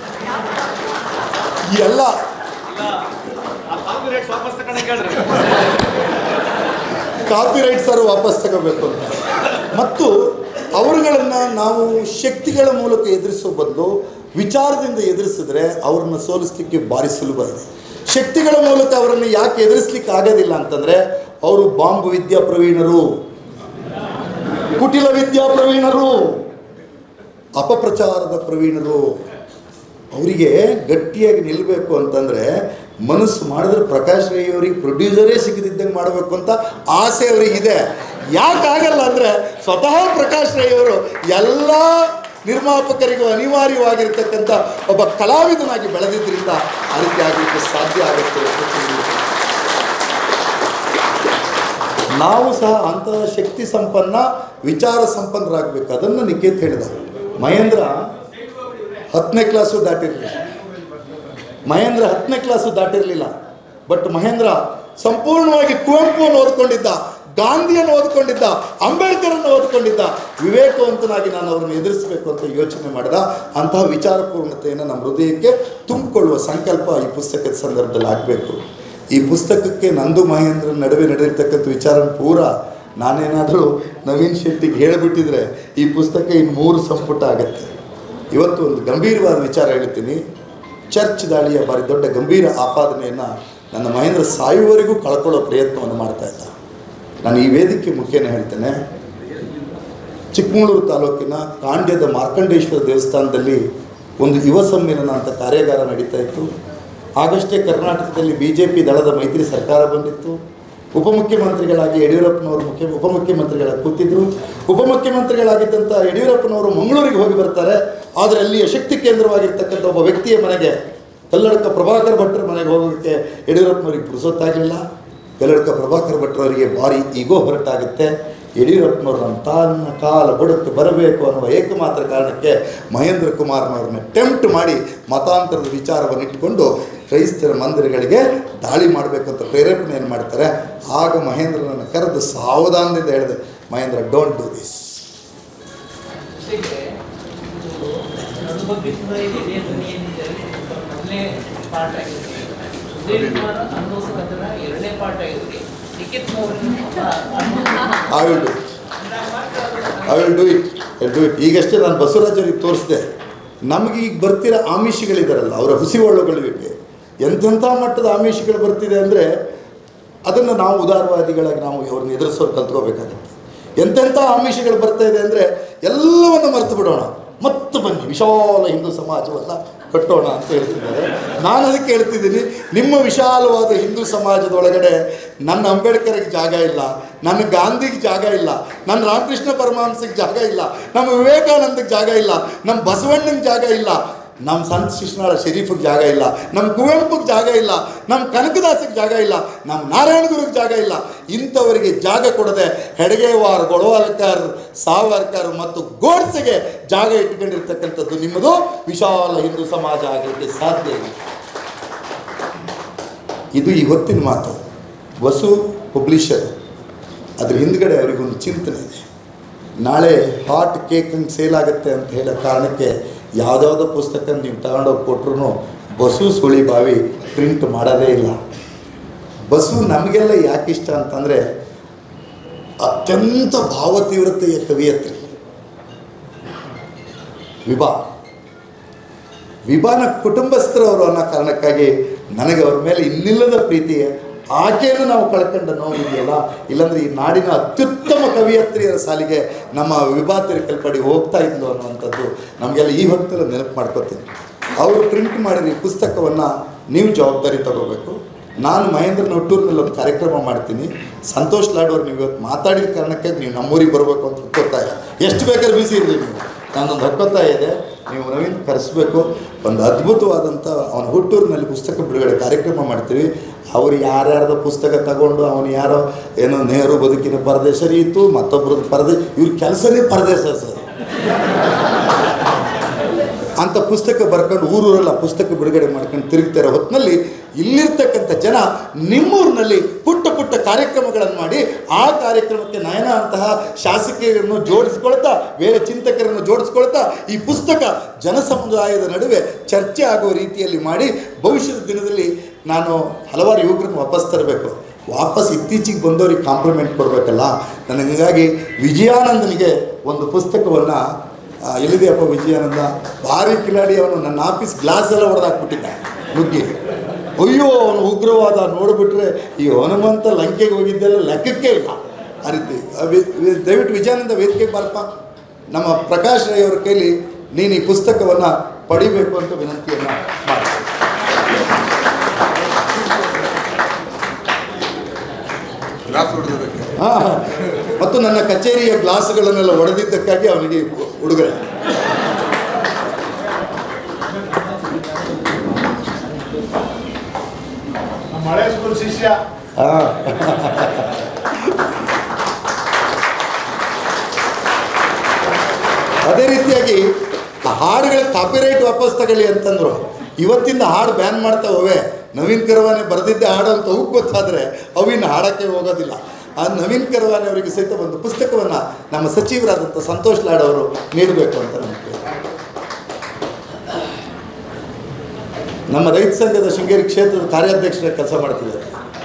ಈ ಎಲ್ಲ ವಾಪಸ್ ತಗೊಂಡು ಕೇಳ್ರಿ ಕಾಪಿ ರೈಟ್ಸರು ವಾಪಸ್ ತಗೋಬೇಕು ಅಂತ ಮತ್ತು ಅವರುಗಳನ್ನು ನಾವು ಶಕ್ತಿಗಳ ಮೂಲಕ ಎದುರಿಸೋ ಬದಲು ವಿಚಾರದಿಂದ ಎದುರಿಸಿದ್ರೆ ಅವ್ರನ್ನ ಸೋಲಿಸ್ಲಿಕ್ಕೆ ಭಾರಿ ಸುಲಭ ಇದೆ ಶಕ್ತಿಗಳ ಮೂಲಕ ಅವರನ್ನು ಯಾಕೆ ಎದುರಿಸ್ಲಿಕ್ಕೆ ಆಗೋದಿಲ್ಲ ಅಂತಂದರೆ ಅವರು ಬಾಂಬ್ ವಿದ್ಯಾ ಪ್ರವೀಣರು ಕುಟಿಲ ವಿದ್ಯಾ ಪ್ರವೀಣರು ಅಪಪ್ರಚಾರದ ಪ್ರವೀಣರು ಅವರಿಗೆ ಗಟ್ಟಿಯಾಗಿ ನಿಲ್ಲಬೇಕು ಅಂತಂದರೆ ಮನಸ್ಸು ಮಾಡಿದ್ರೆ ಪ್ರಕಾಶ್ ರೈ ಅವರಿಗೆ ಪ್ರೊಡ್ಯೂಸರೇ ಸಿಗದಿದ್ದಂಗೆ ಮಾಡಬೇಕು ಅಂತ ಆಸೆ ಅವರಿಗಿದೆ ಯಾಕಾಗಲ್ಲ ಅಂದರೆ ಸ್ವತಃ ಪ್ರಕಾಶ್ ರೈ ಅವರು ಎಲ್ಲ ನಿರ್ಮಾಪಕರಿಗೂ ಅನಿವಾರ್ಯವಾಗಿರ್ತಕ್ಕಂಥ ಒಬ್ಬ ಕಲಾವಿದನಾಗಿ ಬೆಳೆದಿದ್ದರಿಂದ ಆ ರೀತಿ ಆಗಲಿಕ್ಕೆ ಸಾಧ್ಯ ಆಗುತ್ತೆ ಅಂತ ತಿಳಿದಿದೆ. ನಾವು ಸಹ ಅಂತಹ ಶಕ್ತಿ ಸಂಪನ್ನ ವಿಚಾರ ಸಂಪನ್ನರಾಗಬೇಕು ಅದನ್ನು ನಿಕೇತ್ ಹೇಳಿದ ಮಹೇಂದ್ರ ಹತ್ತನೇ ಕ್ಲಾಸು ದಾಟಿರಲಿಲ್ಲ ಮಹೇಂದ್ರ ಹತ್ತನೇ ಕ್ಲಾಸು ದಾಟಿರಲಿಲ್ಲ ಬಟ್ ಮಹೇಂದ್ರ ಸಂಪೂರ್ಣವಾಗಿ ಕುವೆಂಪುವನ್ನು ಓದ್ಕೊಂಡಿದ್ದ ಗಾಂಧಿಯನ್ನು ಓದ್ಕೊಂಡಿದ್ದ ಅಂಬೇಡ್ಕರನ್ನು ಓದ್ಕೊಂಡಿದ್ದ ವಿವೇಕವಂತನಾಗಿ ನಾನು ಅವರನ್ನು ಎದುರಿಸಬೇಕು ಅಂತ ಯೋಚನೆ ಮಾಡಿದ ಅಂತಹ ವಿಚಾರಪೂರ್ಣತೆಯನ್ನು ನಮ್ಮ ಹೃದಯಕ್ಕೆ ತುಂಬಿಕೊಳ್ಳುವ ಸಂಕಲ್ಪ ಈ ಪುಸ್ತಕದ ಸಂದರ್ಭದಲ್ಲಿ ಆಗಬೇಕು ಈ ಪುಸ್ತಕಕ್ಕೆ ನಂದು ಮಹೇಂದ್ರ ನಡುವೆ ನಡೆದಿರ್ತಕ್ಕಂಥ ವಿಚಾರ ಪೂರ ನಾನೇನಾದರೂ ನವೀನ್ ಶೆಟ್ಟಿಗೆ ಹೇಳಿಬಿಟ್ಟಿದ್ರೆ ಈ ಪುಸ್ತಕ ಇನ್ನು ಮೂರು ಸಂಪುಟ ಆಗುತ್ತೆ ಇವತ್ತು ಒಂದು ಗಂಭೀರವಾದ ವಿಚಾರ ಹೇಳ್ತೀನಿ ಚರ್ಚ್ ದಾಳಿಯ ಭಾರಿ ದೊಡ್ಡ ಗಂಭೀರ ಆಪಾದನೆಯನ್ನು ನನ್ನ ಮಹೇಂದ್ರ ಸಾಯುವವರೆಗೂ ಕಳ್ಕೊಳ್ಳೋ ಪ್ರಯತ್ನವನ್ನು ಮಾಡ್ತಾ ಇದ್ದ ನಾನು ಈ ವೇದಿಕೆ ಮುಖೇನ ಹೇಳ್ತೇನೆ ಚಿಕ್ಕಮಗಳೂರು ತಾಲೂಕಿನ ಕಾಂಡ್ಯದ ಮಾರ್ಕಂಡೇಶ್ವರ ದೇವಸ್ಥಾನದಲ್ಲಿ ಒಂದು ಯುವ ಸಮ್ಮೇಳನ ಅಂತ ಕಾರ್ಯಾಗಾರ ನಡೀತಾ ಇತ್ತು ಆಗಷ್ಟೇ ಕರ್ನಾಟಕದಲ್ಲಿ ಬಿ ಜೆ ಪಿ ದಳದ ಮೈತ್ರಿ ಸರ್ಕಾರ ಬಂದಿತ್ತು ಉಪಮುಖ್ಯಮಂತ್ರಿಗಳಾಗಿ ಯಡಿಯೂರಪ್ಪನವರು ಮುಖ್ಯ ಉಪಮುಖ್ಯಮಂತ್ರಿಗಳಾಗಿ ಕೂತಿದ್ರು ಉಪಮುಖ್ಯಮಂತ್ರಿಗಳಾಗಿದ್ದಂಥ ಯಡಿಯೂರಪ್ಪನವರು ಮಂಗಳೂರಿಗೆ ಹೋಗಿ ಬರ್ತಾರೆ ಆದರೆ ಅಲ್ಲಿಯ ಶಕ್ತಿ ಕೇಂದ್ರವಾಗಿರ್ತಕ್ಕಂಥ ಒಬ್ಬ ವ್ಯಕ್ತಿಯ ಮನೆಗೆ ಕಲ್ಲಡ್ಕ ಪ್ರಭಾಕರ್ ಭಟ್ರ ಮನೆಗೆ ಹೋಗೋದಕ್ಕೆ ಯಡಿಯೂರಪ್ಪನವ್ರಿಗೆ ಪುರುಸೊತ್ತಾಗಲಿಲ್ಲ ಕಲ್ಲಡ್ಕ ಪ್ರಭಾಕರ್ ಭಟ್ರವರಿಗೆ ಭಾರಿ ಈಗೋ ಹೊರಟಾಗುತ್ತೆ ಯಡಿಯೂರಪ್ಪನವ್ರು ನಮ್ಮ ತನ್ನ ಕಾಲ ಬುಡಕ್ಕೆ ಬರಬೇಕು ಅನ್ನುವ ಏಕಮಾತ್ರ ಕಾರಣಕ್ಕೆ ಮಹೇಂದ್ರ ಕುಮಾರ್ನವ್ರನ್ನ ಟೆಂಪ್ಟ್ ಮಾಡಿ ಮತಾಂತರದ ವಿಚಾರವನ್ನು ಇಟ್ಟುಕೊಂಡು ಕ್ರೈಸ್ತರ ಮಂದಿರಗಳಿಗೆ ದಾಳಿ ಮಾಡಬೇಕು ಅಂತ ಪ್ರೇರೇಪಣೆಯನ್ನು ಮಾಡ್ತಾರೆ ಆಗ ಮಹೇಂದ್ರನನ್ನು ಕರೆದು ಸಾವಧಾನದಿಂದ ಹೇಳಿದೆ ಮಹೇಂದ್ರ ಡೋಂಟ್ ಡೂ ದಿಸ್ ಜೊತೆಗೆ ಇದು ಅನುಭವಿಸುವ ಹಿರಿಯ ಧ್ವನಿ ಏನಿದೆ ಮೊದಲನೇ ಪಾಠ ಆಗಿದೆ ಉದಯ್ ಕುಮಾರ್ ಅನ್ನೋಸಕದರ ಎರಡನೇ ಪಾಠ ಆಗಿದೆ ticket I will do I will do it I do it ಈಗಷ್ಟೇ ನಾನು ಬಸವರಾಜ್ ಅವ್ರಿಗೆ ತೋರಿಸಿದೆ ನಮಗೆ ಈಗ ಬರ್ತಿರೋ ಆಮಿಷಗಳಿದಾರಲ್ಲ ಅವರ ಹುಸಿವಳ್ಳುಗಳಿಗೆ ಎಂತೆಂಥ ಮಟ್ಟದ ಆಮಿಷಗಳು ಬರ್ತಿದೆ ಅಂದರೆ ಅದನ್ನು ನಾವು ಉದಾರವಾದಿಗಳಾಗಿ ನಾವು ಅವ್ರನ್ನ ಎದುರಿಸೋರು ಕಲ್ತ್ಕೋಬೇಕಾಗುತ್ತೆ ಎಂತೆಂಥ ಆಮಿಷಗಳು ಬರ್ತಾ ಇದೆ ಅಂದರೆ ಎಲ್ಲವನ್ನು ಮರೆತು ಬಿಡೋಣ ಮತ್ತೆ ಬನ್ನಿ ವಿಶಾಲ ಹಿಂದೂ ಸಮಾಜವನ್ನು ಕಟ್ಟೋಣ ಅಂತ ಹೇಳ್ತಿದ್ದಾರೆ ನಾನು ಅದಕ್ಕೆ ಹೇಳ್ತಿದ್ದೀನಿ ನಿಮ್ಮ ವಿಶಾಲವಾದ ಹಿಂದೂ ಸಮಾಜದ ಒಳಗಡೆ ನನ್ನ ಅಂಬೇಡ್ಕರ್ಗೆ ಜಾಗ ಇಲ್ಲ ನನ್ನ ಗಾಂಧಿಗೆ ಜಾಗ ಇಲ್ಲ ನನ್ನ ರಾಮಕೃಷ್ಣ ಪರಮಹಂಸಕ್ಕೆ ಜಾಗ ಇಲ್ಲ ನಮ್ಮ ವಿವೇಕಾನಂದಕ್ಕೆ ಜಾಗ ಇಲ್ಲ ನಮ್ಮ ಬಸವಣ್ಣಂಗೆ ಜಾಗ ಇಲ್ಲ ನಮ್ಮ ಸಂತ ಶಿಶುನಾಳ ಶರೀಫಿಗೆ ಜಾಗ ಇಲ್ಲ ನಮ್ಮ ಕುವೆಂಪುಗೆ ಜಾಗ ಇಲ್ಲ ನಮ್ಮ ಕನಕದಾಸಕ್ಕೆ ಜಾಗ ಇಲ್ಲ ನಮ್ಮ ನಾರಾಯಣಗುರಿಗೆ ಜಾಗ ಇಲ್ಲ ಇಂಥವರಿಗೆ ಜಾಗ ಕೊಡದೆ ಹೆಡಗೇವಾರ್ ಗೊಳವಾಲ್ಕರ್ ಸಾವರ್ಕರ್ ಮತ್ತು ಗೋಡ್ಸೆಗೆ ಜಾಗ ಇಟ್ಕೊಂಡಿರ್ತಕ್ಕಂಥದ್ದು ನಿಮ್ಮದು ವಿಶಾಲ ಹಿಂದೂ ಸಮಾಜ ಆಗಲಿಕ್ಕೆ ಸಾಧ್ಯ ಇಲ್ಲ ಇದು ಈ ಹೊತ್ತಿನ ಮಾತು ವಸು ಪಬ್ಲಿಷರ್ ಅದ್ರ ಹಿಂದ್ಗಡೆ ಅವರಿಗೊಂದು ಚಿಂತನೆ ಇದೆ ನಾಳೆ ಹಾಟ್ ಕೇಕ್ ಹಂಗೆ ಸೇಲ್ ಆಗುತ್ತೆ ಅಂತ ಹೇಳೋ ಕಾರಣಕ್ಕೆ ಯಾವುದ್ಯಾವುದೋ ಪುಸ್ತಕ ನೀವು ತಗೊಂಡೋಗಿ ಕೊಟ್ರು ಬಸು ಸುಳಿ ಬಾವಿ ಪ್ರಿಂಟ್ ಮಾಡೋದೇ ಇಲ್ಲ ಬಸು ನಮಗೆಲ್ಲ ಯಾಕೆ ಇಷ್ಟ ಅಂತಂದರೆ ಅತ್ಯಂತ ಭಾವತೀವ್ರತೆಯ ಕವಿಯತ್ರಿ ವಿಭಾ ವಿಭಾನ ಕುಟುಂಬಸ್ಥರವರು ಅನ್ನೋ ಕಾರಣಕ್ಕಾಗಿ ನನಗೆ ಅವ್ರ ಮೇಲೆ ಇನ್ನಿಲ್ಲದ ಪ್ರೀತಿ ಆಕೆಯನ್ನು ನಾವು ಕಳ್ಕೊಂಡ ನೋವಿದೆಯಲ್ಲ ಇಲ್ಲಾಂದ್ರೆ ಈ ನಾಡಿನ ಅತ್ಯುತ್ತಮ ಕವಿಯತ್ರಿಯರ ಸಾಲಿಗೆ ನಮ್ಮ ವಿಭಾ ತಿರುಕಲ್ಪಡಿ ಹೋಗ್ತಾ ಇದ್ಲು ಅನ್ನುವಂಥದ್ದು ನಮಗೆಲ್ಲ ಈ ಹೊತ್ತಲ್ಲಿ ನೆನಪು ಮಾಡ್ಕೋತೀನಿ ಅವರು ಪ್ರಿಂಟ್ ಮಾಡಿದ ಈ ಪುಸ್ತಕವನ್ನು ನೀವು ಜವಾಬ್ದಾರಿ ತಗೋಬೇಕು ನಾನು ಮಹೇಂದ್ರ ನೊಟ್ಟೂರಿನಲ್ಲಿ ಒಂದು ಕಾರ್ಯಕ್ರಮ ಮಾಡ್ತೀನಿ ಸಂತೋಷ್ ಲಾಡ್ ಅವ್ರು ನೀವು ಇವತ್ತು ಮಾತಾಡಿದ ಕಾರಣಕ್ಕೆ ನೀವು ನಮ್ಮೂರಿಗೆ ಬರಬೇಕು ಅಂತ ಹೊಕ್ಕೊತ್ತಾಯ ಎಷ್ಟು ಬೇಕಾದ್ರೆ ಬಿಸಿ ಇರಲಿ ನೀವು ನಾನೊಂದು ಹೊಕ್ಕೊತ್ತಾಯ ಇದೆ ನೀವು ನವೀನ್ ಕರೆಸ್ಬೇಕು ಒಂದು ಅದ್ಭುತವಾದಂಥ ಅವನ ಹುಟ್ಟೂರಿನಲ್ಲಿ ಪುಸ್ತಕ ಬಿಡುಗಡೆ ಕಾರ್ಯಕ್ರಮ ಮಾಡ್ತೀವಿ ಅವ್ರು ಯಾರ್ಯಾರ್ದು ಪುಸ್ತಕ ತಗೊಂಡು ಅವನು ಯಾರೋ ಏನೋ ನೆಹರು ಬದುಕಿನ ಪರದೇಶ ಇತ್ತು ಮತ್ತೊಬ್ಬರದ್ದು ಪರದೇಶ ಇವ್ರ ಕೆಲಸನೇ ಪರದೇಶ ಸರ್ ಅಂತ ಪುಸ್ತಕ ಬರ್ಕೊಂಡು ಊರೂರೆಲ್ಲ ಪುಸ್ತಕ ಬಿಡುಗಡೆ ಮಾಡ್ಕೊಂಡು ತಿರುಗ್ತಿರೋ ಹೊತ್ತಿನಲ್ಲಿ ಇಲ್ಲಿರ್ತಕ್ಕಂಥ ಜನ ನಿಮ್ಮೂರಿನಲ್ಲಿ ಪುಟ್ಟ ಪುಟ್ಟ ಕಾರ್ಯಕ್ರಮಗಳನ್ನು ಮಾಡಿ ಆ ಕಾರ್ಯಕ್ರಮಕ್ಕೆ ನಯನ ಅಂತಹ ಶಾಸಕಿಯರನ್ನು ಜೋಡಿಸ್ಕೊಳ್ತಾ ಬೇರೆ ಚಿಂತಕರನ್ನು ಜೋಡಿಸ್ಕೊಳ್ತಾ ಈ ಪುಸ್ತಕ ಜನಸಮುದಾಯದ ನಡುವೆ ಚರ್ಚೆ ಆಗುವ ರೀತಿಯಲ್ಲಿ ಮಾಡಿ ಭವಿಷ್ಯದ ದಿನದಲ್ಲಿ ನಾನು ಹಲವಾರು ಯುವಕರನ್ನು ವಾಪಸ್ ತರಬೇಕು ವಾಪಸ್ ಇತ್ತೀಚೆಗೆ ಬಂದವರಿಗೆ ಕಾಂಪ್ಲಿಮೆಂಟ್ ಕೊಡಬೇಕಲ್ಲ ನನಗೆ ಹಂಗಾಗಿ ವಿಜಯಾನಂದನಿಗೆ ಒಂದು ಪುಸ್ತಕವನ್ನು ಆ, ಎಲ್ಲಿದೆಯಪ್ಪ ವಿಜಯಾನಂದ ಭಾರಿ ಕಿಲಾಡಿ ಅವನು ನನ್ನ ಆಫೀಸ್ ಗ್ಲಾಸ್ ಎಲ್ಲ ಹೊಡೆದಾಕ್ಬಿಟ್ಟಿದ್ದ ನುಗ್ಗಿ ಅಯ್ಯೋ ಅವನು ಉಗ್ರವಾದ ನೋಡಿಬಿಟ್ರೆ ಈ ಹನುಮಂತ ಲಂಕೆಗೆ ಹೋಗಿದ್ದೆಲ್ಲ ಲೆಕ್ಕಕ್ಕೆ ಇಲ್ಲ ಆ ರೀತಿ ಆ ವಿ- ವಿ- ದಯವಿಟ್ಟು ವಿಜಯಾನಂದ ವೇದಿಕೆಗೆ ಬಾರಪ್ಪ ನಮ್ಮ ಪ್ರಕಾಶ್ ರೈ ಅವರ ಕೈಲಿ ನೀನು ಈ ಪುಸ್ತಕವನ್ನು ಪಡಿಬೇಕು ಅಂತ ವಿನಂತಿಯನ್ನು ಮಾಡ್ತೀನಿ ಗ್ಲಾಸ್ ಹೊಡೆದಕ್ಕೆ ಹಾ, ಹಾ. ಮತ್ತು ನನ್ನ ಕಚೇರಿಯ ಗ್ಲಾಸ್ಗಳನ್ನೆಲ್ಲ ಒಡೆದಿದ್ದಕ್ಕಾಗಿ ಅವನಿಗೆ ಉಡುಗೊರೆ ನಮ್ಮ ಹಳೆ ಸ್ಕೂಲ್ ಶಿಷ್ಯ ಹಾ. ಅದೇ ರೀತಿಯಾಗಿ ಆ ಹಾಡುಗಳ ಕಾಪಿರೈಟ್ ವಾಪಸ್ ತಗೊಳ್ಳಿ ಅಂತಂದ್ರು ಇವತ್ತಿಂದ ಹಾಡು ಬ್ಯಾನ್ ಮಾಡ್ತಾ ಹೋವೆ ನವೀನ್ ಕರವಾನೆ ಬರೆದಿದ್ದೆ ಹಾಡು ಅಂತ ಅವ್ಕೆ ಗೊತ್ತಾದರೆ ಅವಿನ ಹಾಡಕ್ಕೆ ಹೋಗೋದಿಲ್ಲ ಆ ನವೀನ್ ಕರವಾನೆ ಅವರಿಗೆ ಸಹಿತ ಒಂದು ಪುಸ್ತಕವನ್ನು ನಮ್ಮ ಸಚಿವರಾದಂಥ ಸಂತೋಷ್ ಲಾಡ್ ಅವರು ನೀಡಬೇಕು ಅಂತ ನಮಗೆ ನಮ್ಮ ರೈತ ಸಂಘದ ಶೃಂಗೇರಿ ಕ್ಷೇತ್ರದ ಕಾರ್ಯಾಧ್ಯಕ್ಷರ ಕೆಲಸ ಮಾಡ್ತಿದ್ದಾರೆ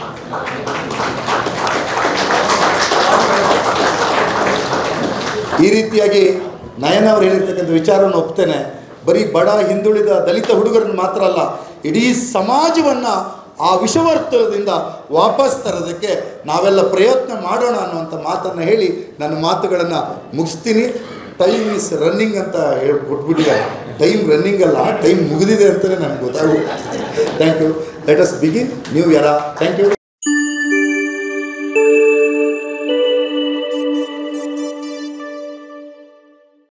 ಈ ರೀತಿಯಾಗಿ ನಯನ ಅವರು ಹೇಳಿರ್ತಕ್ಕಂಥ ವಿಚಾರವನ್ನು ಒಪ್ತೇನೆ ಬರೀ ಬಡ ಹಿಂದುಳಿದ ದಲಿತ ಹುಡುಗರನ್ನು ಮಾತ್ರ ಅಲ್ಲ ಇಡೀ ಸಮಾಜವನ್ನು ಆ ವಿಷವರ್ತನದಿಂದ ವಾಪಸ್ ತರೋದಕ್ಕೆ ನಾವೆಲ್ಲ ಪ್ರಯತ್ನ ಮಾಡೋಣ ಅನ್ನುವಂಥ ಮಾತನ್ನು ಹೇಳಿ ನನ್ನ ಮಾತುಗಳನ್ನು ಮುಗಿಸ್ತೀನಿ ಟೈಮ್ ಈಸ್ ರನ್ನಿಂಗ್ ಅಂತ ಹೇಳಿ ಕೊಟ್ಬಿಟ್ಟಿದ್ದಾರೆ ಟೈಮ್ ರನ್ನಿಂಗ್ ಅಲ್ಲ ಟೈಮ್ ಮುಗಿದಿದೆ ಅಂತಲೇ ನಮ್ಗೆ ಗೊತ್ತಾಗುತ್ತೆ thank you let us begin new year thank you